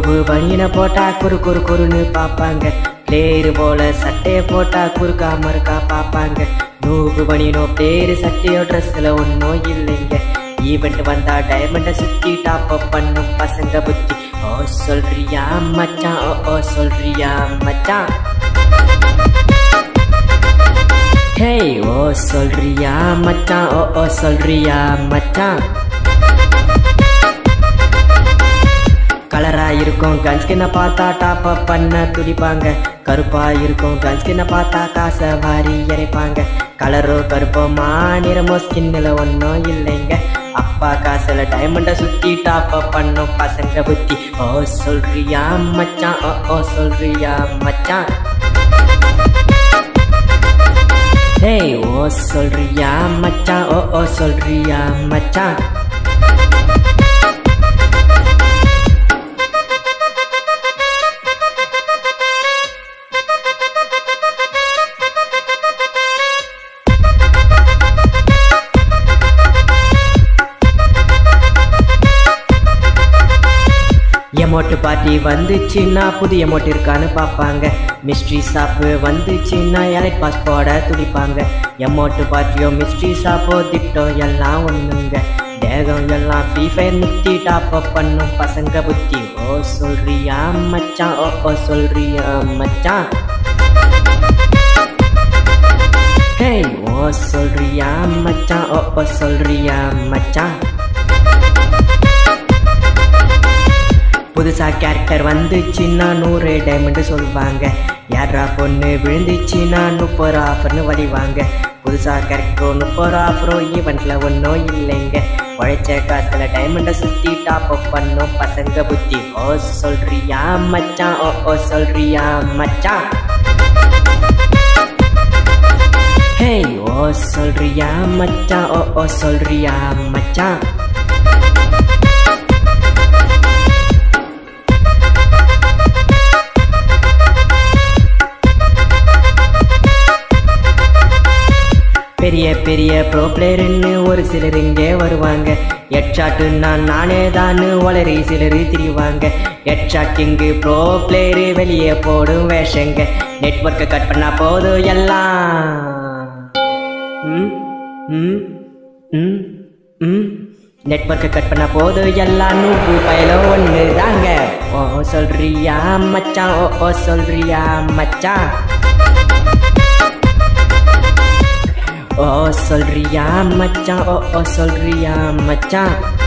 noob பனியனை போட்டா குறு குறு குறுன்னு பார்ப்பாங்க பிளேரு போல சட்டையை போட்டா குறுக்கா மறுக்கா பார்ப்பாங்க நூப்பு பனியனோ பேரு சட்டையோ ட்ரெஸ்ஸில் ஒன்றும் இல்லைங்க ஈவெண்ட் வந்தா டைமண்டை சுத்தி டாப் அப் பண்ணும் பசங்க புத்தி ஓ சொல்றியா மச்சான் ஓ ஓ சொல்றியா மச்சான் ஹே ஓ சொல்றியா மச்சான் ஓ ஓ சொல்றியா மச்சான் கலரா இருக்கும் கன்ஸ்கின பார்த்தா டாப் அப் பண்ண துடிப்பாங்க கருப்பா இருக்கும் கன்ஸ்கின பார்த்தா காசை வாரி இறைப்பாங்க கலரோ கருப்போமா நிறமோ ஸ்கின்னில் ஒன்றும் இல்லைங்க அப்பா காசுல டைமண்டை சுத்தி டாப் அப் பண்ணும் பசங்க புத்தி ஓ சொல்றியா மச்சான் ஓ ஓ சொல்றியா மச்சான் டேய் ஓ சொல்றியா மச்சான் ஓ ஓ சொல்றியா மச்சான் எமோட்டு பார்ட்டி வந்துச்சுன்னா புது எமோட் இருக்கான்னு பார்ப்பாங்க மிஸ்ட்ரி ஷாப்பு வந்துச்சுன்னா எலைட் பாஸ் போட துடிப்பாங்க எமோட்டு பார்ட்டியோ மிஸ்ட்ரி ஷாப்போ திட்டோ எல்லாம் ஒண்ணுங்க தேகம் எல்லாம் ஃப்ரீ ஃபயர் நிறுத்தி டாப் அப் பண்ணும் பசங்க புத்தி ஓ சொல்றியா மச்சான் ஓ ஓ சொல்றியா மச்சான் ஹே ஓ சொல்றியா மச்சான் ஓ ஓ சொல்றியா மச்சான் புதுசா கேரக்டர் வந்துச்சுன்னா நூறு டைமண்ட் சொல்லுவாங்க யாரா பொண்ணு விழுந்துச்சுன்னா முப்பது ஆஃபர்னு வடிவாங்க புதுசா கேரக்டரோ முப்பது ஆஃபரோ ஈவெண்ட்ல ஒன்றும் இல்லைங்க உழைச்ச காசுல டைமண்டை சுத்தி டாப் அப் பண்ணும் பசங்க புத்தி ஓ சொல்றியா மச்சான் ஓ ஓ சொல்றியா மச்சான் ஹே ஓ சொல்றியா மச்சான் ஓ ஓ சொல்றியா மச்சான் பெரிய பெரிய ப்ரோ பிளேயர்னு ஒரு சிலர் இங்கே வருவாங்க ஹெட்ஷாட்டு நான் நானே தான் வளரி சிலர் திரிவாங்க ஹெட்ஷாட் கிங்கு ப்ரோ பிளேயரு வெளியே போடும் வேஷங்க நெட்ஒர்க்கை கட் பண்ணா போதும் எல்லாம் ம் ம் ம் ம் நெட்ஒர்க்கை கட் பண்ணா போதும் எல்லாம் நூறு பயலும் ஒன்று தாங்க ஓ சொல்றியா மச்சான் ஓ ஓ சொல்றியா மச்சான் ஓ சொல்றியா மச்சான் ஓ ஓ சொல்றியா மச்சான்